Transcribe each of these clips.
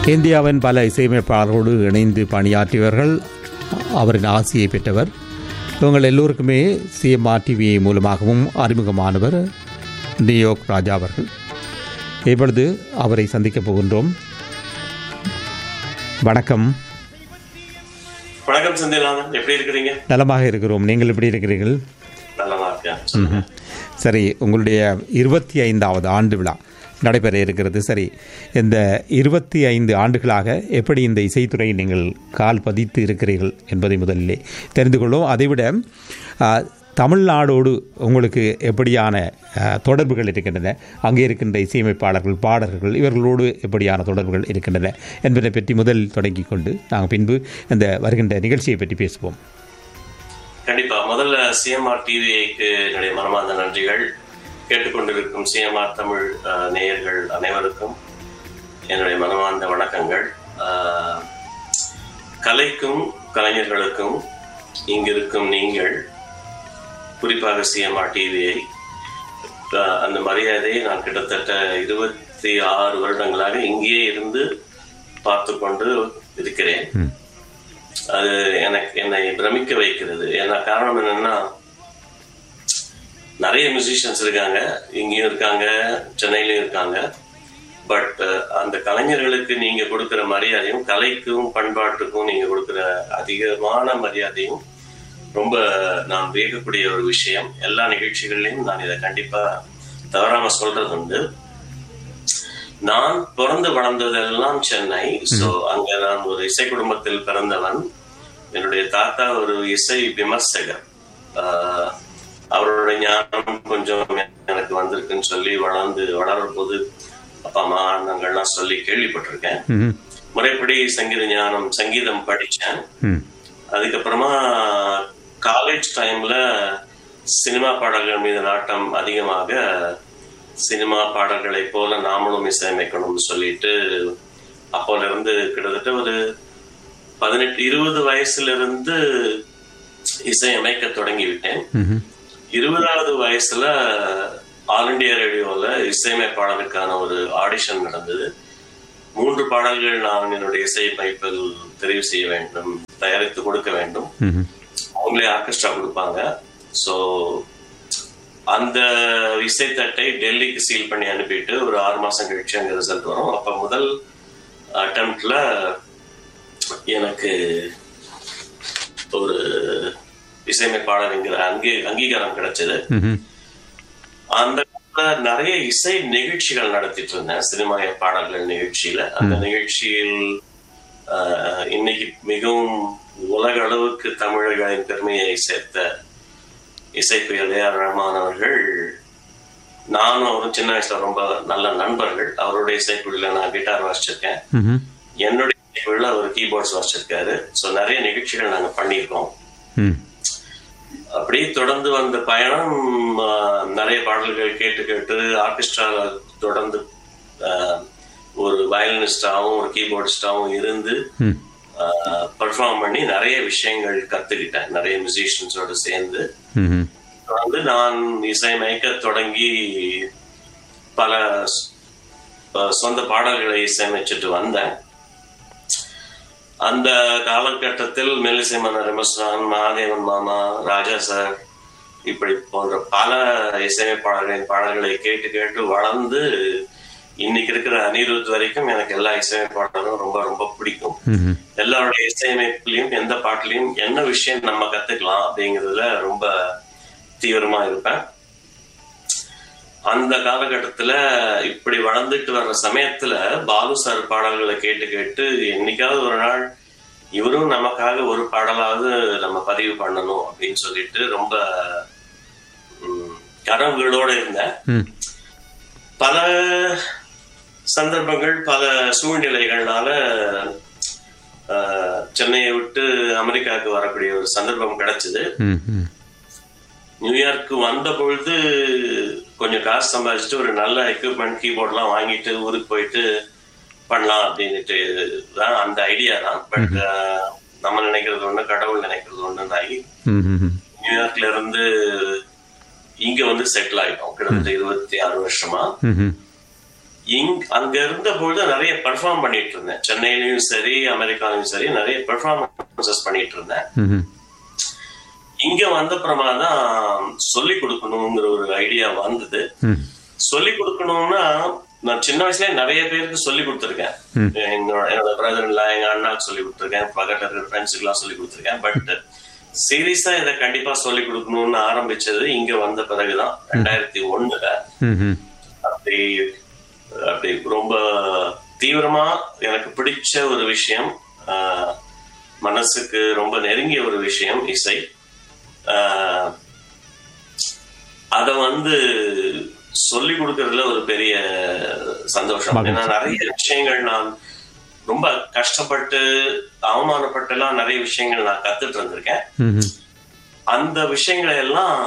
இந்தியாவின் பல இசையமைப்பாளரோடு இணைந்து பணியாற்றியவர்கள் அவரின் ஆசையை பெற்றவர் இவங்கள் எல்லோருக்குமே சிஎம்ஆர் டிவி மூலமாகவும் அறிமுகமானவர் நியோக் ராஜா அவர்கள் இப்பொழுது அவரை சந்திக்கப் போகின்றோம் வணக்கம் வணக்கம் செந்தில்நாதன் எப்படி இருக்கிறீங்க நலமாக இருக்கிறோம் நீங்கள் எப்படி இருக்கிறீர்கள் நல்லமா இருக்கேன் ம்ஹும். சரி உங்களுடைய இருபத்தி ஐந்தாவது ஆண்டு விழா நடைபெற இருக்கிறது சரி இந்த இருபத்தி ஐந்து ஆண்டுகளாக எப்படி இந்த இசைத்துறையில் நீங்கள் கால் பதித்து இருக்கிறீர்கள் என்பதை முதலிலே தெரிந்து கொள்வோம் அதைவிட ஆ, தமிழ்நாடோடு உங்களுக்கு எப்படியான ஆ, தொடர்புகள் இருக்கின்றன அங்கே இருக்கின்ற இசையமைப்பாளர்கள் பாடகர்கள் இவர்களோடு எப்படியான தொடர்புகள் இருக்கின்றன என்பதை பற்றி முதலில் தொடங்கிக் கொண்டு நாங்கள் பின்பு இந்த வருகின்ற நிகழ்ச்சியை பற்றி பேசுவோம் கண்டிப்பா முதல்ல சிஎம்ஆர் டிவிக்கு என்னுடைய மனமார்ந்த நன்றிகள் கேட்டுக்கொண்டிருக்கும் சிஎம்ஆர் தமிழ் அஹ், நேயர்கள் அனைவருக்கும் என்னுடைய மனமார்ந்த வணக்கங்கள் அஹ், கலைக்கும் கலைஞர்களுக்கும் இங்கிருக்கும் நீங்கள் குறிப்பாக சிஎம்ஆர் டிவியை அந்த மரியாதையை நான் கிட்டத்தட்ட இருபத்தி ஆறு வருடங்களாக இங்கேயே இருந்து பார்த்து கொண்டு இருக்கிறேன் ம். அது எனக்கு என்னை பிரமிக்க வைக்கிறது ஏன்னா காரணம் என்னன்னா நிறைய மியூசிஷியன்ஸ் இருக்காங்க இங்கேயும் இருக்காங்க சென்னையிலயும் இருக்காங்க பட் அந்த கலைஞர்களுக்கு நீங்க கொடுக்கிற மரியாதையும் கலைக்கும் பண்பாட்டுக்கும் நீங்க கொடுக்கிற அதிகமான மரியாதையும் ரொம்ப நான் வியக்கக்கூடிய ஒரு விஷயம் எல்லா நிகழ்ச்சிகள்லையும் நான் இதை கண்டிப்பா தவறாம சொல்றது உண்டு நான் பிறந்து வளர்ந்ததெல்லாம் சென்னை சோ அங்க நான் ஒரு இசை குடும்பத்தில் பிறந்தவன் என்னுடைய தாத்தா ஒரு இசை விமர்சகர் ஆஹ் அவருடைய ஞானம் கொஞ்சம் எனக்கு வந்திருக்குன்னு சொல்லி வளர்ந்து வளர்ற போது அப்பா அம்மா அண்ணங்கள்லாம் சொல்லி கேள்விப்பட்டிருக்கேன் ம்ஹும். முறைப்படி சங்கீத ஞானம் சங்கீதம் படிச்சேன் ம் அதுக்கப்புறமா காலேஜ் டைம்ல சினிமா பாடல்கள் மீது நாட்டம் அதிகமாக சினிமா பாடல்களை போல நாமளும் இசையமைக்கணும்னு சொல்லிட்டு அப்போல இருந்து கிட்டத்தட்ட ஒரு பதினெட்டு இருபது வயசுல இருந்து இசையமைக்க தொடங்கி விட்டேன் ம்ஹும். இருபதாவது வயசுல ஆல் இண்டியா ரேடியோல இசையமைப்பாளருக்கான ஒரு ஆடிஷன் நடந்தது மூன்று பாடல்கள் நான் என்னுடைய இசையமைப்பில் தெரிவு செய்ய வேண்டும் தயாரித்து கொடுக்க வேண்டும் ம்ஹும். அவங்களே ஆர்கெஸ்ட்ரா கொடுப்பாங்க ஸோ அந்த இசைத்தட்டை டெல்லிக்கு சீல் பண்ணி அனுப்பிட்டு ஒரு ஆறு மாசம் கழிச்சு அங்க ரிசல்ட் வரும் அப்ப முதல் அட்டம்ப்ட்ல எனக்கு ஒரு இசையமைப்பாளருங்கிற அங்கீ அங்கீகாரம் கிடைச்சது ம்ஹும். அந்த காலத்துல நிறைய இசை நிகழ்ச்சிகள் நடத்திட்டு இருந்தேன் சினிமா பாடல்கள் நிகழ்ச்சியில அந்த நிகழ்ச்சியில் ஆஹ், இன்னைக்கு மிகவும் உலக அளவுக்கு தமிழர்களின் பெருமையை சேர்த்த இசைப்புயல் ஏ ஆர் ரஹ்மான் அவர்கள் நானும் அவரும் சின்ன வயசுல ரொம்ப நல்ல நண்பர்கள் அவருடைய இசைக்குழுல நான் கிட்டார் வாசிச்சிருக்கேன் ம்ஹும். என்னுடைய இசைக்குழுல அவர் கீபோர்ட்ஸ் வாசிச்சிருக்காரு ஸோ நிறைய நிகழ்ச்சிகள் நாங்க பண்ணியிருக்கோம் ம் அப்படி தொடர்ந்து வந்த பயணம் ஆஹ், நிறைய பாடல்கள் கேட்டு கேட்டு ஆர்கெஸ்ட்ரா தொடர்ந்து ஆஹ், ஒரு வயலினிஸ்டாவும் ஒரு கீபோர்டிஸ்டாவும் இருந்து ம் பெர்ஃபார்ம் பண்ணி நிறைய விஷயங்கள் கத்துக்கிட்டேன் நிறைய மியூசிஷியன்ஸோட சேர்ந்து ம்ஹும். தொடர்ந்து நான் இசையமைக்க தொடங்கி பல ஆஹ், சொந்த பாடல்களை இசையமைச்சிட்டு வந்தேன் அந்த காலகட்டத்தில் மெல்லிசை மன்னர் எம்எஸ்ரான் மகாதேவன் மாமா ராஜா சார் இப்படி போன்ற பல இசையமைப்பாளர்களின் பாடல்களை கேட்டு கேட்டு வளர்ந்து இன்னைக்கு இருக்கிற அனிருத் வரைக்கும் எனக்கு எல்லா இசையமைப்பாளரும் ரொம்ப ரொம்ப பிடிக்கும் ம்ஹும். எல்லாருடைய இசையமைப்புலயும் எந்த பாட்டுலயும் என்ன விஷயம் நம்ம கத்துக்கலாம் அப்படிங்கறதுல ரொம்ப தீவிரமா இருப்பேன் அந்த காலகட்டத்துல இப்படி வளர்ந்துட்டு வர்ற சமயத்துல பாலு சார் பாடல்களை கேட்டு கேட்டு என்னைக்காவது ஒரு நாள் இவரும் நமக்காக ஒரு பாடலாவது நம்ம பதிவு பண்ணணும் அப்படின்னு சொல்லிட்டு ரொம்ப ம், கனவுகளோட இருந்தேன் ம் பல சந்தர்ப்பங்கள் பல சூழ்நிலைகள்னால ஆஹ், சென்னையை விட்டு அமெரிக்காவுக்கு வரக்கூடிய ஒரு சந்தர்ப்பம் கிடைச்சது ம் ம் நியூயார்க்கு வந்த பொழுது கொஞ்சம் காசு சம்பாதிச்சுட்டு ஒரு நல்ல எக்யூப்மெண்ட் கீபோர்ட்லாம் வாங்கிட்டு ஊருக்கு போயிட்டு பண்ணலாம் அப்படின்னுட்டு தான் அந்த ஐடியா தான் பட் நம்ம நினைக்கிறது ஒண்ணு கடவுள் நினைக்கிறது ஒண்ணு ஆகி ம் ம் நியூயார்க்ல இருந்து இங்க வந்து செட்டில் ஆயிட்டோம் கிட்டத்தட்ட இருபத்தி ஆறு வருஷமா ம் இங் அங்க இருந்த பொழுது நிறைய பெர்ஃபார்ம் பண்ணிட்டு இருந்தேன் சென்னையிலயும் சரி அமெரிக்காலையும் சரி நிறைய பெர்ஃபார்மன்சஸ் பண்ணிட்டு இருந்தேன் ம்ஹும். இங்க வந்தப்புறமா தான் சொல்லி கொடுக்கணுங்கிற ஒரு ஐடியா வந்தது ம். சொல்லி கொடுக்கணும்னா நான் சின்ன வயசுல நிறைய பேருக்கு சொல்லி கொடுத்துருக்கேன் என்னோட என்னோட பிரதர் இல்ல எங்க அண்ணாக்கு சொல்லி கொடுத்துருக்கேன் பக்கத்துல இருக்கிற ஃப்ரெண்ட்ஸுக்கு எல்லாம் சொல்லி கொடுத்துருக்கேன் பட் சீரியஸா இதை கண்டிப்பா சொல்லி கொடுக்கணும்னு ஆரம்பிச்சது இங்க வந்த பிறகுதான் ரெண்டாயிரத்தி ஒண்ணுல ம்ஹும். அப்படி அப்படி ரொம்ப தீவிரமா எனக்கு பிடிச்ச ஒரு விஷயம் ஆஹ், மனசுக்கு ரொம்ப நெருங்கிய ஒரு விஷயம் இசை ஆஹ், அத வந்து சொல்லி கொடுக்கறதுல ஒரு பெரிய சந்தோஷம் மகிழ்ச்சி. ஏன்னா நிறைய விஷயங்கள் நான் ரொம்ப கஷ்டப்பட்டு அவமானப்பட்டு எல்லாம் நிறைய விஷயங்கள் நான் கத்துட்டு இருந்திருக்கேன் ம்ஹும். அந்த விஷயங்களை எல்லாம்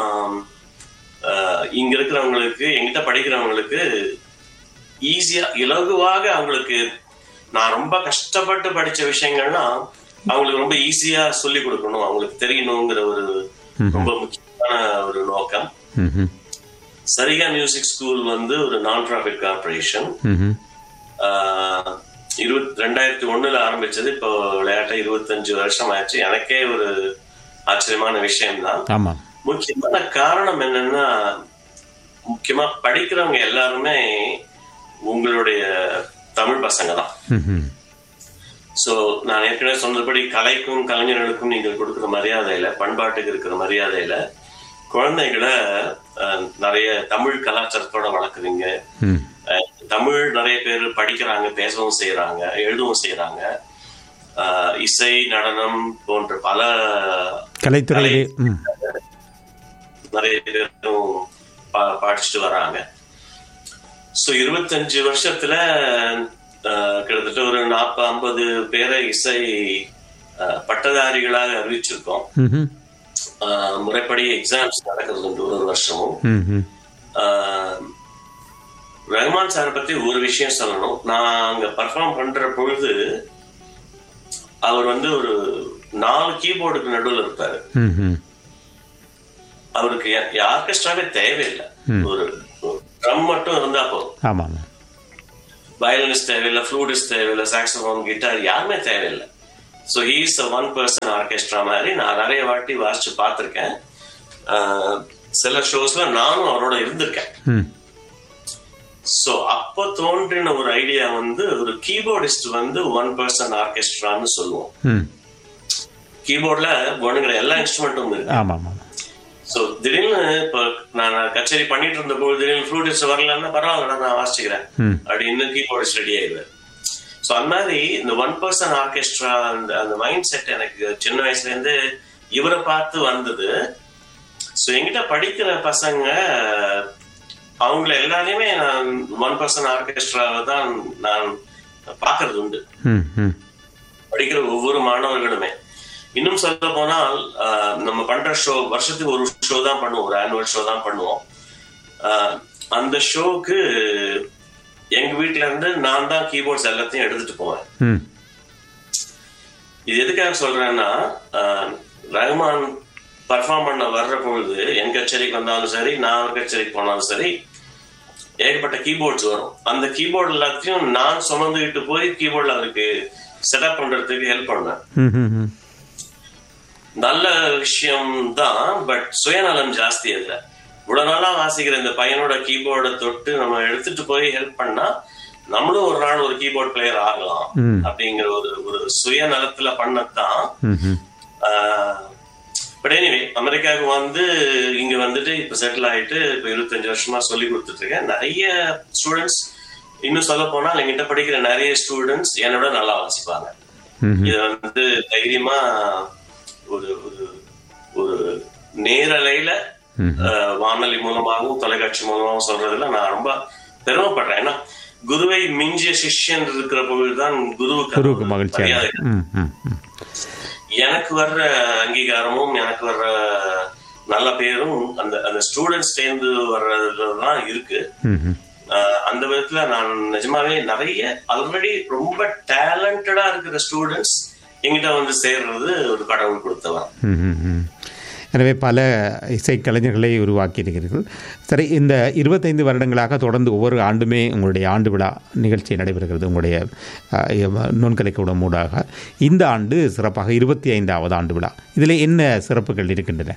ஆஹ், இங்க இருக்கிறவங்களுக்கு எங்கிட்ட படிக்கிறவங்களுக்கு ஈஸியா இலகுவாக அவங்களுக்கு நான் ரொம்ப கஷ்டப்பட்டு படிச்ச விஷயங்கள்லாம் அவங்களுக்கு ரொம்ப ஈஸியா சொல்லி கொடுக்கணும் அவங்களுக்கு தெரியணுங்கிற ஒரு ரொம்ப முக்கியமான ஒரு நோக்கம் ம்ஹும். சரிகா மியூசிக் ஸ்கூல் வந்து ஒரு நான் ப்ராஃபிட் கார்பரேஷன் ம்ஹும். இருபத்தி ரெண்டாயிரத்தி ஒண்ணுல ஆரம்பிச்சது இப்போ விளையாட்டா இருபத்தஞ்சு வருஷம் ஆச்சு எனக்கே ஒரு ஆச்சரியமான விஷயம்தான் ஆமாம் முக்கியமான காரணம் என்னன்னா முக்கியமா படிக்கிறவங்க எல்லாருமே உங்களுடைய தமிழ் பசங்க தான் ம்ஹும். சோ நான் ஏற்கனவே சொன்னபடி கலைக்கும் கலைஞர்களுக்கும் நீங்கள் கொடுக்கிற மரியாதையில பண்பாட்டுக்கு இருக்கிற மரியாதையில குழந்தைகளை அஹ், நிறைய தமிழ் கலாச்சாரத்தோட வளர்க்குறீங்க ம். அஹ், தமிழ் நிறைய பேர் படிக்கிறாங்க பேசவும் செய்யறாங்க எழுதவும் செய்யறாங்க அஹ், இசை நடனம் போன்ற பல கலைத்துறையிலே ம். நிறைய பேரும் பா- படிச்சுட்டு வராங்க சோ இருபத்தஞ்சு வருஷத்துல அஹ், கிட்டத்தட்ட ஒரு நாற்பது ஐம்பது பேரை இசை அஹ், பட்டதாரிகளாக அறிவிச்சிருக்கோம் ம்ஹும். அஹ், முறைப்படி எக்ஸாம்ஸ் நடக்கிறது உண்டு ஒரு ஒரு வருஷமும் ம்ஹும். அஹ், ரஹ்மான் சாரை பத்தி ஒரு விஷயம் சொல்லணும் நான் அங்க பர்ஃபார்ம் பண்ற பொழுது அவர் வந்து ஒரு நாலு கீபோர்டுக்கு நடுவுல இருப்பாரு ம்ஹும். அவருக்கு ஆர்கெஸ்ட்ராவே தேவையில்லை ஒரு ட்ரம் மட்டும் இருந்தா போதும் ஆமாம் வயலினிஸ்ட் தேவையில்லை ஃப்ளூடிஸ்ட் தேவையில்லை சாக்ஸோஃபோன் கிட்டார் யாருமே தேவையில்லை so he's a one person orchestra மாதிரி நான் நிறைய வாட்டி வாசிச்சு பார்த்துருக்கேன் சில ஷோஸ்ல நானும் அவரோட இருந்திருக்கேன் ம். ஸோ அப்போ தோன்றின ஒரு ஐடியா வந்து ஒரு கீபோர்டிஸ்ட் வந்து ஒன் பர்சன் ஆர்கெஸ்ட்ரான்னு சொல்லுவோம் ம். கீபோர்ட்ல வேணுங்கிற எல்லா இன்ஸ்ட்ருமெண்ட்டும் இருக்கு ஆமாம் ஆமாம் சோ திடீர்னு இப்ப நான் கச்சேரி பண்ணிட்டு இருந்த போது திடீர்னு ஃப்ளூட்டிஸ்ட் வரலன்னா பரவாயில்ல நான் வாசிச்சுக்கிறேன் ம். அப்படின்னு கீபோர்டிஸ்ட் ரெடி ஆயிடுவார் சோ அந்த மாதிரி இந்த ஒன் பர்சன் ஆர்கெஸ்ட்ரா அந்த அந்த மைண்ட் செட் எனக்கு சின்ன வயசுல இருந்து இவரை பார்த்து வந்தது சோ என்கிட்ட படிக்கிற பசங்க அவங்கள எல்லாரையுமே நான் ஒன் பர்சன் ஆர்கெஸ்ட்ராவை தான் நான் பார்க்கறது உண்டு ம். ம். படிக்கிற ஒவ்வொரு மாணவர்களுமே இன்னும் சொல்ல போனால் ஆஹ், நம்ம பண்ற ஷோ வருஷத்துக்கு ஒரு ஷோ தான் பண்ணுவோம் ஒரு ஆனுவல் ஷோ தான் பண்ணுவோம் ஆஹ், அந்த ஷோவுக்கு எங்க வீட்ல இருந்து நான் தான் கீபோர்ட்ஸ் எல்லாத்தையும் எடுத்துட்டு போவேன் ம். இது எதுக்காக சொல்றேன்னா ஆஹ், ரஹ்மான் பர்ஃபார்ம் பண்ண வர்ற பொழுது என் கச்சேரிக்கு வந்தாலும் சரி நான் ஒரு கச்சேரிக்கு போனாலும் சரி ஏகப்பட்ட கீபோர்ட்ஸ் வரும் அந்த கீபோர்டு எல்லாத்தையும் நான் சுமந்துகிட்டு போய் கீபோர்ட்ல அவருக்கு செட்டப் பண்றதுக்கு ஹெல்ப் பண்ணுவேன் ம். ம். ம். நல்ல விஷயம் தான் பட் சுயநலம் ஜாஸ்தி அதுல இவ்வளவு நாளா வாசிக்கிற இந்த பையனோட கீபோர்டை தொட்டு நம்ம எடுத்துட்டு போய் ஹெல்ப் பண்ணா நம்மளும் ஒரு நாள் ஒரு கீபோர்ட் பிளேயர் ஆகலாம் ம். அப்படிங்கிற ஒரு ஒரு சுயநலத்துல பண்ணத்தான் ம். ம். பட் எனிவே அமெரிக்காவுக்கு வந்து இங்க வந்துட்டு இப்ப செட்டில் ஆயிட்டு இப்ப இருபத்தஞ்சு வருஷமா சொல்லி கொடுத்துட்டு இருக்கேன் நிறைய ஸ்டூடெண்ட்ஸ் இன்னும் சொல்ல போனால் எங்கிட்ட படிக்கிற நிறைய ஸ்டூடெண்ட்ஸ் என்னோட நல்லா வாசிப்பாங்க ம். இத வந்து தைரியமா ஒரு ஒரு ஒரு நேரலையில அஹ், வானொலி மூலமாகவும் தொலைக்காட்சி மூலமாகவும் சொல்றதுல நான் ரொம்ப பெருமைப்படுறேன் ஏன்னா குருவை மிஞ்சிய சிஷ்யன் இருக்கிற பொழுதுதான் குருவுக்கு குருவுக்கு ஒரு மகிழ்ச்சியாக மரியாதை ம். ம். ம். எனக்கு வர்ற அங்கீகாரமும் எனக்கு வர்ற நல்ல பேரும் அந்த அந்த ஸ்டூடெண்ட்ஸ் சேர்ந்து வர்றதுலதான் இருக்கு ம். ம். ஆஹ் அந்த விதத்துல நான் நிஜமாவே நிறைய ஆல்ரெடி ரொம்ப டேலண்டடா இருக்கிற ஸ்டூடெண்ட்ஸ் எங்கிட்ட வந்து சேர்றது ஒரு கடவுள் கொடுத்தவன் ம், ம், ம். எனவே பல இசைக்கலைஞர்களை உருவாக்கியிருக்கிறீர்கள் சரி இந்த இருபத்தைந்து வருடங்களாக தொடர்ந்து ஒவ்வொரு ஆண்டுமே உங்களுடைய ஆண்டு விழா நிகழ்ச்சி நடைபெறுகிறது உங்களுடைய அஹ், நுண்கலைக்கூடம் ஊடாக இந்த ஆண்டு சிறப்பாக இருபத்தி ஐந்தாவது ஆண்டு விழா இதில் என்ன சிறப்புகள் இருக்கின்றன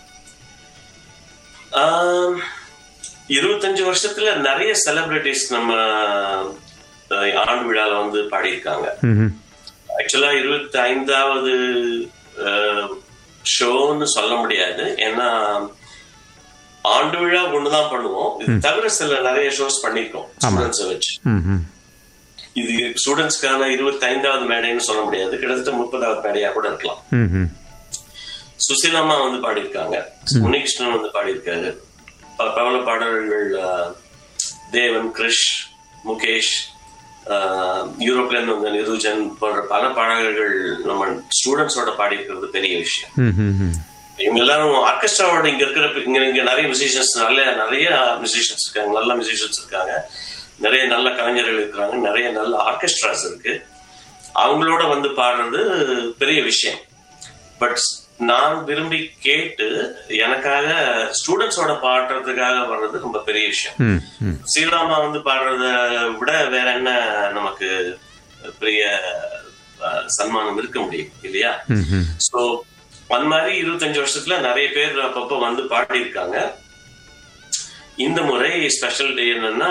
ஆம், இருபத்தஞ்சு வருஷத்துல நிறைய செலிபிரிட்டிஸ் நம்ம அஹ், ஆண்டு விழால வந்து பாடியிருக்காங்க ம்ஹும். ஆக்சுவலா இருபத்தி ஐந்தாவது ஷோன்னு சொல்ல முடியாது ஏன்னா ஆண்டு விழா ஒண்ணுதான் பண்ணுவோம் இது தவிர சில நிறைய ஷோஸ் பண்ணிருக்கோம் ஸ்டூடெண்ட்ஸை வச்சு ம்ஹும். இது ஸ்டூடெண்ட்ஸ்க்கான இருபத்தி ஐந்தாவது மேடைன்னு சொல்ல முடியாது கிட்டத்தட்ட முப்பதாவது மேடையா கூட இருக்கலாம் ம்ஹும். சுசீலாமா வந்து பாடியிருக்காங்க உன்னிகிருஷ்ணன் வந்து பாடியிருக்காரு ப- பிரபல பாடல்கள் அஹ், தேவன் கிரிஷ் முகேஷ் அஹ், யூரோப்ல இருந்து வந்த நிருஜன் போன்ற பல பாடல்கள் நம்ம ஸ்டூடெண்ட்ஸோட பாடியிருக்கிறது பெரிய விஷயம் ம்ஹும். இவங்க எல்லாரும் ஆர்கெஸ்ட்ராவோட இங்க இருக்கிற இங்க இங்க நிறைய மியூசிஷியன்ஸ் நல்ல நிறைய மியூசிஷியன்ஸ் இருக்காங்க நல்ல மியூசிஷியன்ஸ் இருக்காங்க நிறைய நல்ல கலைஞர்கள் இருக்கிறாங்க நிறைய நல்ல ஆர்கெஸ்ட்ராஸ் இருக்கு அவங்களோட வந்து பாடுறது பெரிய விஷயம் பட் நான் விரும்பி கேட்டு எனக்காக ஸ்டூடெண்ட்ஸோட பாடுறதுக்காக வர்றது ரொம்ப பெரிய விஷயம் ம், ம். ஸ்ரீராமா வந்து பாடுறத விட வேற என்ன நமக்கு பெரிய அஹ், சன்மானம் இருக்க முடியும் இல்லையா ம்ஹும். சோ அந்த மாதிரி இருபத்தஞ்சு வருஷத்துல நிறைய பேர் அப்பப்போ வந்து பாடியிருக்காங்க இந்த முறை ஸ்பெஷல் டே என்னன்னா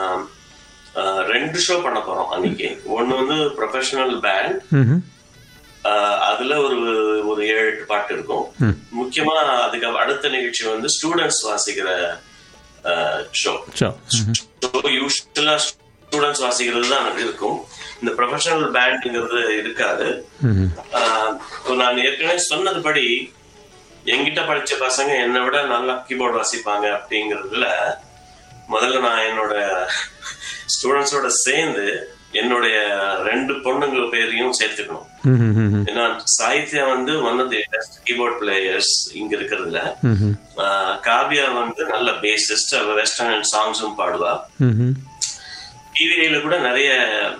அஹ், ரெண்டு ஷோ பண்ண போறோம் அன்னைக்கு ஒண்ணு வந்து ப்ரொஃபஷனல் பேண்ட் ம்ஹும். அதுல ஒரு ஒரு ஏழு எட்டு பாட்டு இருக்கும் ம். முக்கியமா அதுக்கு அடுத்த நிகழ்ச்சி வந்து ஸ்டூடெண்ட்ஸ் வாசிக்கிற ஷோ சோ ம்ஹும். யூஸ்வலா ஸ்டூடெண்ட்ஸ் வாசிக்கிறது தான் இருக்கும் இந்த ப்ரொஃபஷனல் பேண்ட்ங்கிறது இருக்காது ம்ஹும். ஆஹ் இப்போ நான் ஏற்கனவே சொன்னதுபடி என்கிட்ட படிச்ச பசங்க என்னை விட நல்லா கீபோர்டு வாசிப்பாங்க அப்படிங்கறதுல முதல்ல நான் என்னோட ஸ்டூடெண்ட்ஸோட சேர்ந்து என்னுடைய ரெண்டு பொண்ணுங்க பேரையும் சேர்த்துக்கணும் ம்ஹும். ம்ஹும். ஏன்னா சாகித்யா வந்து one of the best keyboard players இங்க இருக்கிறதுல ம்ஹும். ஆஹ் காவ்யா வந்து நல்ல பேசிஸ்ட் வெஸ்டர்ன் சாங்ஸும் பாடுவா ம்ஹும். டிவியில கூட நிறைய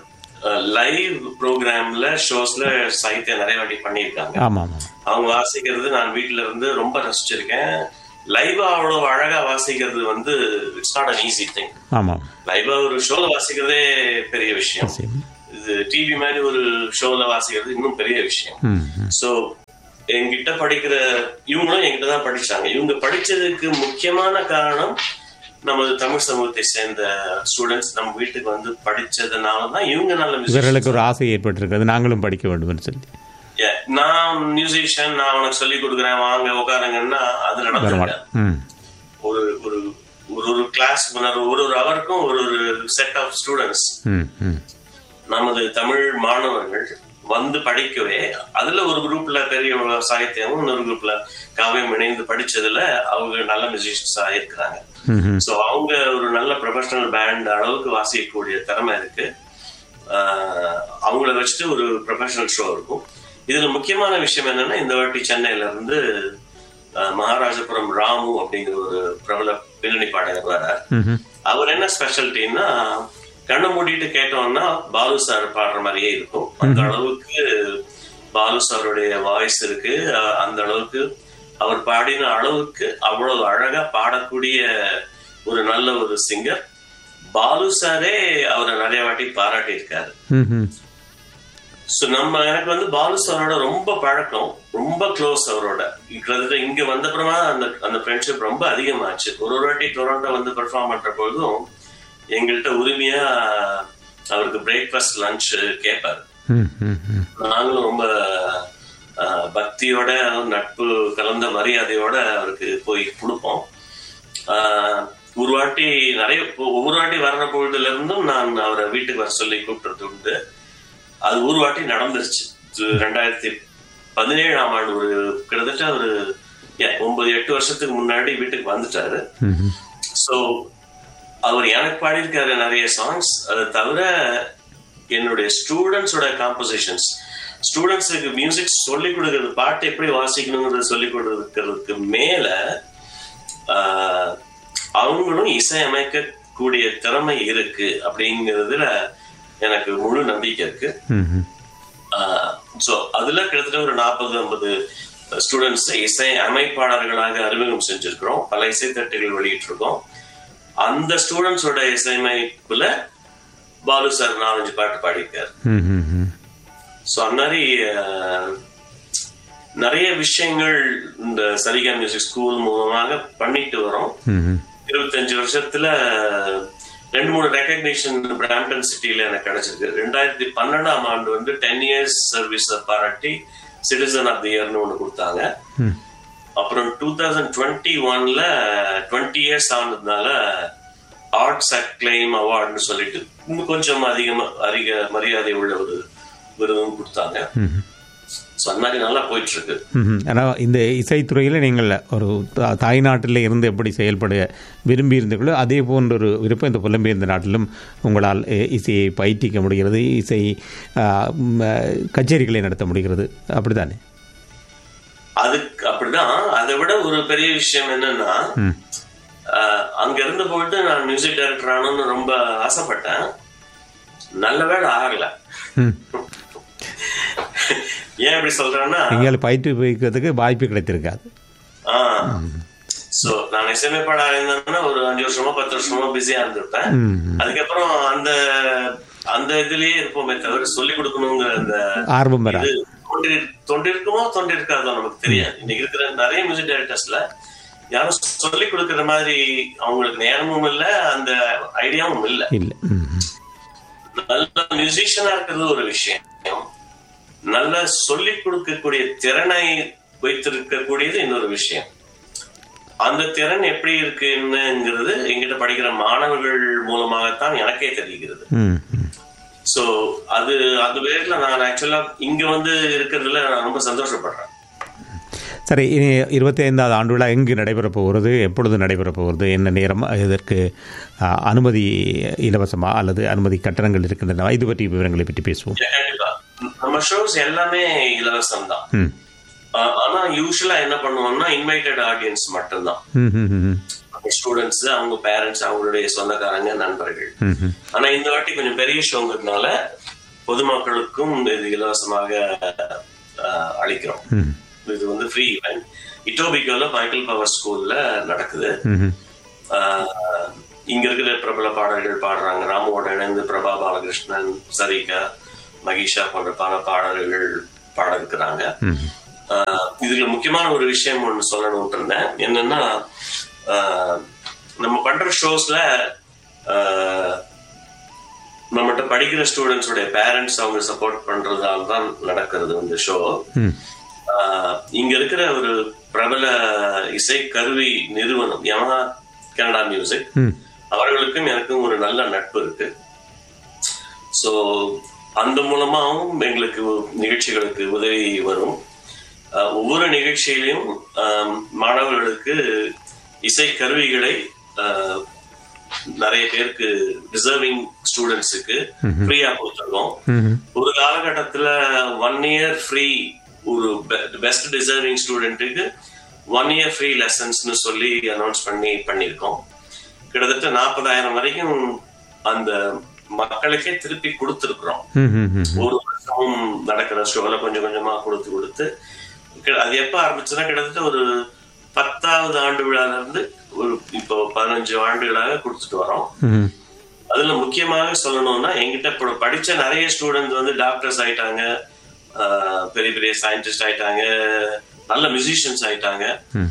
லைவ் ப்ரோக்ராம்ல ஷோஸ்ல சாகித்யா நிறைய வாட்டி பண்ணியிருக்காங்க ஆமாம் ஆமாம் அவங்க வாசிக்கிறது நான் வீட்ல இருந்து ரொம்ப ரசிச்சிருக்கேன் லைவா அவ்வளவு அழகா வாசிக்கிறது வந்து it's not an easy thing ஆமாம் லைவா ஒரு ஷோல வாசிக்கிறதே பெரிய விஷயம் சரி. இது டிவி மாதிரி ஒரு ஷோல வாசிக்கிறது இன்னும் பெரிய விஷயம் ம், ம். சோ என்கிட்ட படிக்கிற இவங்களும் என்கிட்ட தான் படிச்சாங்க இவங்க படிச்சதுக்கு முக்கியமான காரணம் நமது தமிழ் சமூகத்தை சேர்ந்த ஸ்டூடெண்ட்ஸ் நம்ம வீட்டுக்கு வந்து படிச்சதுனால தான் இவங்க நல்ல musicians. இவர்களுக்கு ஒரு ஆசை ஏற்பட்டிருக்கிறது நாங்களும் படிக்க வேண்டும் என்று சொல்லி Yeah, நான் மியூசிஷியன் நான் உனக்கு சொல்லி கொடுக்குறேன் வாங்க உட்காருங்கன்னா அது நடந்துருக்க வரமாட்டேன் ம் ஒரு ஒரு ஒரு ஒரு கிளாஸ் முன்னர் ஒரு ஒரு அவருக்கும் ஒரு ஒரு செட் ஆஃப் ஸ்டூடெண்ட்ஸ் ம் ம் நமது தமிழ் மாணவர்கள் வந்து படிக்கவே அதுல ஒரு குரூப்ல பெரிய சாகித்யமும் இன்னொரு குரூப்ல காவியம் இணைந்து படிச்சதுல அவங்க நல்ல மியூசிஷியன்ஸ் ஆயிருக்கிறாங்க ம்ஹும். சோ அவங்க ஒரு நல்ல ப்ரொஃபஷனல் பேண்ட் அளவுக்கு வாசிக்கக்கூடிய திறமை இருக்கு ஆஹ் அவங்கள வச்சுட்டு ஒரு ப்ரொஃபஷனல் ஷோ இருக்கும் இதுல முக்கியமான விஷயம் என்னன்னா இந்த வாட்டி சென்னையில இருந்து ஆஹ் மகாராஜபுரம் ராமு அப்படிங்கிற ஒரு பிரபல பின்னணி பாடகர் வரார் ம்ஹும். அவர் என்ன ஸ்பெஷாலிட்டின்னா கண்ணை மூடிட்டு கேட்டோம்னா பாலு சார் பாடுற மாதிரியே இருக்கும் அந்த அளவுக்கு பாலு சாருடைய வாய்ஸ் இருக்கு அஹ் அந்த அளவுக்கு அவர் பாடின அளவுக்கு அவ்வளவு அழகா பாடக்கூடிய ஒரு நல்ல ஒரு சிங்கர் பாலு சாரே அவரை நிறைய வாட்டி பாராட்டி இருக்காரு ம்ஹும். சோ நம்ம எனக்கு வந்து பாலு சாரோட ரொம்ப பழக்கம் ரொம்ப க்ளோஸ் அவரோட கிட்டத்தட்ட இங்க வந்தப்புறமா அந்த அந்த ஃப்ரெண்ட்ஷிப் ரொம்ப அதிகமாச்சு ஒரு ஒரு வாட்டி டொரண்டோ வந்து பெர்ஃபார்ம் பண்ற பொழுதும் எங்கள்கிட்ட உரிமையா அவருக்கு பிரேக்ஃபாஸ்ட் லஞ்ச் கேட்பாரு ம், ம், ம். நாங்களும் ரொம்ப ஆஹ், பக்தியோட நட்பு கலந்த மரியாதையோட அவருக்கு போய் கொடுப்போம் ஆஹ், ஒரு வாட்டி நிறைய ஒவ்வொரு வாட்டி வர்ற பொழுதுல இருந்தும் நான் அவரை வீட்டுக்கு வர சொல்லி கூப்பிட்டுறது உண்டு அது ஒரு வாட்டி நடந்துருச்சு இது ரெண்டாயிரத்தி பதினேழாம் ஆண்டு ஒரு கிட்டத்தட்ட ஒரு yeah, ஒன்பது எட்டு வருஷத்துக்கு முன்னாடி வீட்டுக்கு வந்துட்டாரு ம்ஹும். சோ அவர் எனக்கு பாடியிருக்காரு நிறைய சாங்ஸ் அதை தவிர என்னுடைய ஸ்டூடெண்ட்ஸோட காம்போசிஷன்ஸ் ஸ்டூடெண்ட்ஸுக்கு மியூசிக் சொல்லி கொடுக்கறது பாட்டு எப்படி வாசிக்கணுங்கிறத சொல்லி கொடுக்கறதுக்கு மேல ஆஹ், அவங்களும் இசையமைக்க கூடிய திறமை இருக்கு அப்படிங்கிறதுல எனக்கு முழு நம்பிக்கை இருக்கு ம்ஹும். சோ அதுல கிட்டத்தட்ட ஒரு நாற்பது ஐம்பது ஸ்டூடெண்ட்ஸ் இசை அமைப்பாளர்களாக அறிமுகம் செஞ்சிருக்கிறோம் பல இசைத்தட்டுகள் வெளியிட்டிருக்கோம் அந்த ஸ்டூடெண்ட்ஸோட இசையமைப்புல பாலு சார் நாலஞ்சு பாட்டு பாடியிருக்காரு ம் ம் ம் ஸோ அந்த மாதிரி அஹ், நிறைய விஷயங்கள் இந்த சரிகா மியூசிக் ஸ்கூல் மூலமாக பண்ணிட்டு வரோம் ம் ம் இருபத்தஞ்சு வருஷத்துல ரெண்டு மூணு ரெக்கக்னிஷன் பிராம்டன் சிட்டில எனக்கு கிடைச்சிருக்கு ரெண்டாயிரத்தி பன்னெண்டாம் ஆண்டு வந்து டென் இயர்ஸ் சர்வீஸ் பாராட்டி சிட்டிசன் ஆஃப் தி இயர்னு ஒன்று கொடுத்தாங்க ம் அப்புறம் டூ தௌசண்ட் டுவெண்ட்டி ஒன்ல டுவெண்ட்டி இயர்ஸ் ஆனதுனால ஆர்ட்ஸ் அக்ளைம் அவார்டுன்னு சொல்லிட்டு இன்னும் கொஞ்சம் அதிகமா அதிக மரியாதை உள்ள ஒரு விருதும் கொடுத்தாங்க ஸோ அந்த மாதிரி நல்லா போயிட்டு இருக்கு ம்ஹும். ஆனால் இந்த இசைத்துறையில் நீங்கள் ஒரு தா- தாய்நாட்டில் இருந்து எப்படி செயல்பட விரும்பி இருந்தீர்களோ அதே போன்ற ஒரு விருப்பம் இந்த புலம்பெயர்ந்த நாட்டிலும் உங்களால் எ- இசையை பயிற்சிக்க முடிகிறது இசை ஆ, ம், ஆ, கச்சேரிகளை நடத்த முடிகிறது அப்படித்தானே அதுக்கு அப்படிதான் அதை விட ஒரு பெரிய விஷயம் என்னன்னா ம் ஆஹ், அங்க இருந்து போயிட்டு நான் மியூசிக் டைரக்டர் ஆகணும்னு ரொம்ப ஆசைப்பட்டேன் நல்ல வேலை ஆகல ம் ஏன் இப்படி சொல்றேன்னா எங்கேயாலும் பயிற்சி வைக்கிறதுக்கு வாய்ப்பு கிடைத்திருக்காது சோ நான் இசையமைப்பாளர் இருந்தேன்னா ஒரு அஞ்சு வருஷமா பத்து வருஷமா பிஸியா இருந்திருப்பேன் ம் அதுக்கப்புறம் அந்த அந்த இதுலயே இருப்போமே தவிர சொல்லி கொடுக்கணுங்கிற அந்த ஆர்வம் வராது இது தொண்டி தொண்டிருக்குமோ தொண்டிருக்காதோ நமக்கு தெரியாது இன்னைக்கு இருக்கிற நிறைய மியூசிக் டைரக்டர்ஸ்ல யாரும் சொல்லி கொடுக்கிற மாதிரி அவங்களுக்கு நேரமும் இல்ல அந்த ஐடியாவும் இல்ல இல்லை ம் ம். நல்ல மியூசிஷியனா இருக்கிறது ஒரு விஷயம் நல்ல சொல்லி கொடுக்கக்கூடிய திறனை வைத்திருக்கக்கூடியது இன்னொரு விஷயம் அந்த திறன் எப்படி இருக்குன்னுங்கிறது எங்கிட்ட படிக்கிற மாணவர்கள் மூலமாகத்தான் எனக்கே தெரிகிறது ம் ம் சோ அது அது பேர்ல நான் ஆக்சுவலா இங்க வந்து இருக்கிறதுல நான் ரொம்ப சந்தோஷப்படுறேன் சரி இனி இருபத்தி ஐந்தாவது ஆண்டு விழா எங்கு நடைபெறப் போகிறது எப்பொழுது நடைபெறப் போகிறது என்ன நேரம் இதற்கு ஆ, அனுமதி இலவசமா அல்லது அனுமதி கட்டணங்கள் இருக்கின்றன இது பற்றிய விவரங்களை பற்றி பேசுவோம் கண்டிப்பா நம்ம ஷோஸ் எல்லாமே இலவசம் தான் ம் ஆனா யூஸ்வலா என்ன பண்ணுவோம்னா இன்வைட்டட் ஆடியன்ஸ் மட்டும்தான் ம் ம் ம் ம் ஸ்டூடெண்ட்ஸ் அவங்க பேரண்ட்ஸ் அவங்களுடைய சொந்தக்காரங்க நண்பர்கள் ம் ம் ஆனா இந்த வாட்டி கொஞ்சம் பெரிய ஷோங்கிறதுனால பொதுமக்களுக்கும் இது இலவசமாக அஹ், அளிக்கிறோம் ம் இது வந்து ஃப்ரீ ஈவெண்ட் இட்டோபிகோல மைக்கேல் பவர் ஸ்கூல்ல நடக்குது ம் ம் ஆஹ் இங்க இருக்கிற பிரபல பாடல்கள் பாடுறாங்க ராமுவோட இணைந்து பிரபா பாலகிருஷ்ணன் சரிகா மகிஷா போன்ற பல பாடல்கள் பாட இருக்கிறாங்க ம் ஆஹ் இதுல முக்கியமான ஒரு விஷயம் ஒண்ணு சொல்லணும்னு இருந்தேன் என்னன்னா ஆஹ் நம்ம பண்ற ஷோஸ்ல நம்மகிட்ட படிக்கிற ஸ்டூடெண்ட்ஸோட பேரண்ட்ஸ் அவங்க சப்போர்ட் பண்றதால தான் நடக்கிறது இந்த ஷோ ம் இங்க இருக்கிற ஒரு பிரபல இசை கருவி நிறுவனம் யமஹா கனடா மியூசிக் ம் அவர்களுக்கும் எனக்கும் ஒரு நல்ல நட்பு இருக்கு சோ அந்த மூலமாவும் எங்களுக்கு நிகழ்ச்சிகளுக்கு உதவி வரும் அஹ், ஒவ்வொரு நிகழ்ச்சியிலையும் ஆம், மாணவர்களுக்கு இசை கருவிகளை அஹ், நிறைய பேருக்கு டிசர்விங் ஸ்டூடெண்ட்ஸுக்கு ஃப்ரீயா கொடுத்துருக்கோம் ம் ஒரு காலகட்டத்துல ஒன் இயர் ஃப்ரீ ஒரு பெஸ்ட் டிசர்விங் ஸ்டூடெண்ட்டுக்கு ஒன் இயர் ஃப்ரீ லெசன்ஸ்னு சொல்லி அனௌன்ஸ் பண்ணி பண்ணியிருக்கோம் கிட்டத்தட்ட நாற்பதாயிரம் வரைக்கும் அந்த மக்களுக்கே திருப்பி கொடுத்துருக்குறோம் ம் ம் ம் ஒரு வருஷமும் நடக்கிற ஷோல கொஞ்சம் கொஞ்சமா கொடுத்து கொடுத்து கிட்ட- அது எப்ப ஆரம்பிச்சுன்னா கிட்டத்தட்ட ஒரு பத்தாவது ஆண்டு விழால இருந்து ஒரு இப்போ பதினஞ்சு ஆண்டுகளாக கொடுத்துட்டு வரோம் ம் அதுல முக்கியமாக சொல்லணும்னா எங்கிட்ட இப்போ படிச்ச நிறைய ஸ்டூடெண்ட்ஸ் வந்து டாக்டர்ஸ் ஆயிட்டாங்க ஆஹ் பெரிய பெரிய சயின்டிஸ்ட் ஆயிட்டாங்க நல்ல மியூசிஷியன்ஸ் ஆயிட்டாங்க ம்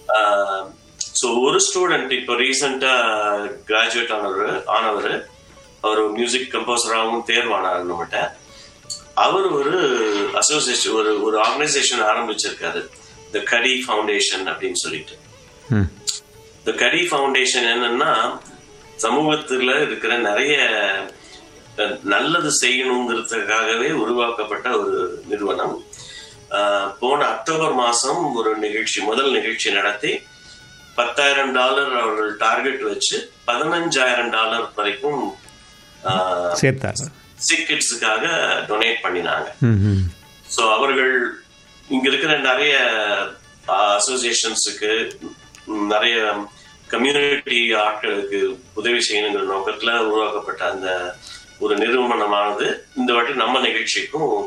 ஸோ ஒரு ஸ்டூடெண்ட் இப்போ ரீசெண்டா கிராஜுவேட் ஆனவர் ஆனவர் அவர் மியூசிக் கம்போசராகவும் தேர்வானார் நம்மகிட்ட அவர் ஒரு அசோசியேஷன் ஒரு ஒரு ஆர்கனைசேஷன் ஆரம்பிச்சிருக்காரு த கடி ஃபவுண்டேஷன் அப்படின்னு சொல்லிட்டு ம் இந்த கடி ஃபவுண்டேஷன் என்னன்னா சமூகத்துல இருக்கிற நிறைய அஹ், நல்லது செய்யணுங்கிறதுக்காகவே உருவாக்கப்பட்ட ஒரு நிறுவனம் அஹ், போன அக்டோபர் மாசம் ஒரு நிகழ்ச்சி முதல் நிகழ்ச்சி நடத்தி பத்தாயிரம் டாலர் அவர்கள் டார்கெட் வச்சு பதினஞ்சாயிரம் டாலர் வரைக்கும் சேர்த்தார் சிக் கிட்ஸுக்காக டொனேட் பண்ணினாங்க ம் ம் ஸோ அவர்கள் இங்க இருக்கிற நிறைய அசோசியேஷன்ஸுக்கு நிறைய கம்யூனிட்டி ஆட்களுக்கு உதவி செய்யணுங்கிற நோக்கத்துல உருவாக்கப்பட்ட அந்த ஒரு நிறுவனமானது இந்த வாட்டி நம்ம நிகழ்ச்சிக்கும்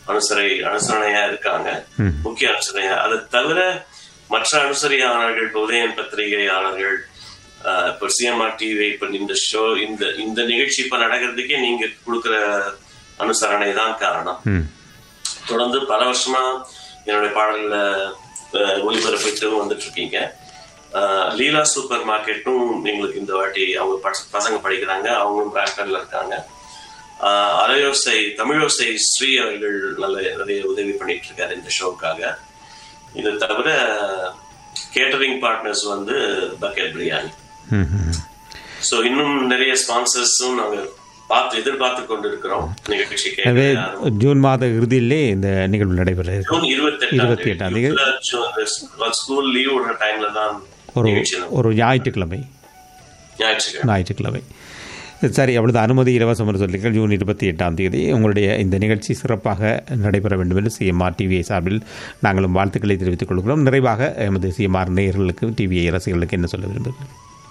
அனுசரை அனுசரணையா இருக்காங்க முக்கிய அனுசரணையா அதை தவிர மற்ற அனுசரியாளர்கள் இப்ப உதயன் பத்திரிகையாளர்கள் ஆஹ், இப்ப சிஎம்ஆர் டிவி இப்ப இந்த ஷோ இந்த இந்த நிகழ்ச்சி இப்ப நடக்கிறதுக்கே நீங்க கொடுக்கிற அனுசரணை தான் காரணம் ம் தொடர்ந்து பல வருஷமா என்னுடைய பாடல்களை அஹ், ஒளிபரப்பிட்டு வந்துட்டு இருக்கீங்க அஹ், லீலா சூப்பர் மார்க்கெட்டும் எங்களுக்கு இந்த வாட்டி அவங்க பச- பசங்க படிக்கிறாங்க அவங்களும் பிராண்டன்ல இருக்காங்க அஹ், அலையோசை தமிழோசை ஸ்ரீ அவர்கள் நல்ல நிறைய உதவி பண்ணிட்டு இருக்காரு இந்த ஷோக்காக இது தவிர கேட்டரிங் பார்ட்னர்ஸ் வந்து பக்கெட் பிரியாணி ம் ம் சோ இன்னும் நிறைய ஸ்பான்சர்ஸும் நாங்க பார்த்து எதிர்பார்த்து கொண்டு இருக்கிறோம் நிகழ்ச்சி எனவே கேட்க ஜூன் மாத இறுதியிலே இந்த நிகழ்வு நடைபெற இருக்கு ஜூன் இருபத்தி இருபத்தி எட்டாம் தேதி. ஸ்கூல் லீவ் விடுற டைம்ல தான் ஒரு நிகழ்ச்சி நடக்கும். ஒரு ஞாயிற்றுக்கிழமை ஞாயிற்றுக்கிழமை ஞாயிற்றுக்கிழமை சரி அவ்வளவு அனுமதி இலவசம் என்று சொல்லிங்கள் ஜூன் இருபத்தி எட்டாம் தேதி உங்களுடைய இந்த நிகழ்ச்சி சிறப்பாக நடைபெற வேண்டும் என்று சிஎம்ஆர் டிவிஐ சார்பில் நாங்களும் வாழ்த்துக்களை தெரிவித்துக் கொள்கிறோம் நிறைவாக எமது சிஎம்ஆர் நேயர்களுக்கு டிவிஐ ரசிகர்களுக்கு என்ன சொல்ல விரும்புகிறேன்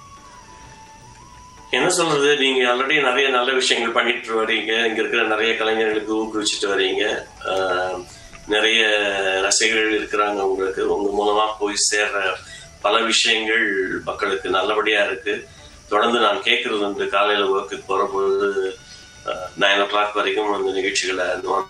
என்ன சொல்றது நீங்க ஆல்ரெடி நிறைய நல்ல விஷயங்கள் பண்ணிட்டு வரீங்க இங்க இருக்கிற நிறைய கலைஞர்களுக்கு ஊக்குவிச்சுட்டு வரீங்க ஆஹ், நிறைய ரசிகர்கள் இருக்கிறாங்க உங்களுக்கு உங்க மூலமா போய் சேர்ற பல விஷயங்கள் மக்களுக்கு நல்லபடியா இருக்கு தொடர்ந்து நான் கேட்கறது வந்து காலையில ஒர்க்குக்கு போற பொழுது நைன் ஓ கிளாக் வரைக்கும் அந்த நிகழ்ச்சிகளை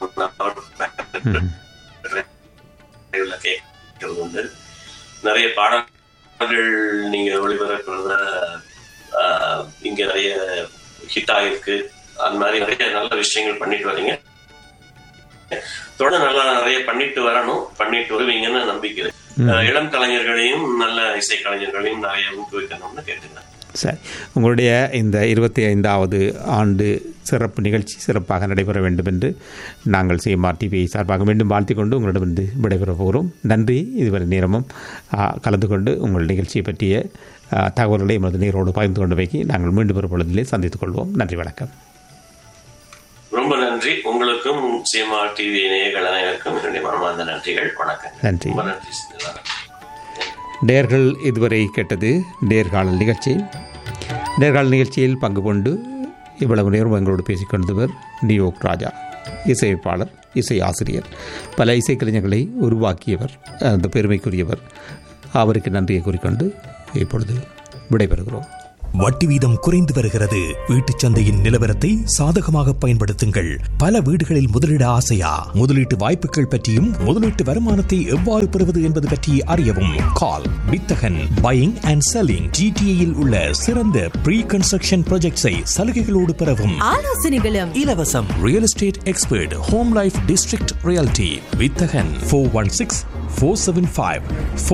டிரைவ்ல கேட்கறது உண்டு நிறைய பாடல்கள் நீங்க ஒளிபரப்புறத ஆஹ், இங்க நிறைய ஹிட் ஆகிருக்கு அந்த மாதிரி நிறைய நல்ல விஷயங்கள் பண்ணிட்டு வரீங்க தொடர்ந்து நல்லா நிறைய பண்ணிட்டு வரணும் பண்ணிட்டு வருவீங்கன்னு நம்பிக்கை இருக்கு. ஆஹ், இளம் கலைஞர்களையும் நல்ல இசை கலைஞர்களையும் நிறைய ஊக்குவிக்கணும்னு கேட்டுக்கிறேன் சரி உங்களுடைய இந்த இருபத்தி ஐந்தாவது ஆண்டு சிறப்பு நிகழ்ச்சி சிறப்பாக நடைபெற வேண்டும் என்று நாங்கள் சிஎம்ஆர் டிவியை சார்பாக மீண்டும் வாழ்த்திக் கொண்டு உங்களிடமிருந்து விடைபெற போகிறோம் நன்றி இதுவரை நேரமும் ஆ, கலந்து கொண்டு உங்கள் நிகழ்ச்சியை பற்றிய ஆ, தகவல்களை எமது நேரோடு பகிர்ந்து கொண்டு வைக்கி நாங்கள் மீண்டும் ஒரு பொழுதிலே சந்தித்துக் கொள்வோம் நன்றி வணக்கம் ரொம்ப நன்றி உங்களுக்கும் சிஎம்ஆர் டிவி நேயர்கள் அனைவருக்கும் என்னுடைய மனமார்ந்த நன்றிகள் வணக்கம் நன்றி ரொம்ப நன்றி சிந்தனா. நேர்கள் இதுவரை கேட்டது நேர்காணல் நிகழ்ச்சி நேர்காணல் நிகழ்ச்சியில் பங்கு கொண்டு இவ்வளவு நேரம் எங்களோடு பேசிக்கொண்டவர் நியோக் ராஜா இசையமைப்பாளர் இசை ஆசிரியர் பல இசைக்கலைஞர்களை உருவாக்கியவர் அந்த பெருமைக்குரியவர் அவருக்கு நன்றியை கூறிக்கொண்டு இப்பொழுது விடைபெறுகிறோம் வட்டி வீதம் குறைந்து வருகிறது வீட்டுச் சந்தையின் நிலவரத்தை சாதகமாக பயன்படுத்துங்கள் பல வீடுகளில் முதலீட ஆசையா முதலீட்டு வாய்ப்புகள் பற்றியும் முதலீட்டு வருமானத்தை எவ்வாறு பெறுவது என்பது பற்றி அறியவும் கால் வித்தகன் பையிங் அண்ட் செல்லிங் ஜிடிஏயில் உள்ள சிறந்த ப்ரீ கன்ஸ்ட்ரக்ஷன் ப்ராஜெக்ட்ஸை சலுகைகளோடு பெறவும் ஆலோசனைகளும் இலவசம் real estate expert home life district reality வித்தகன் four one six four seven five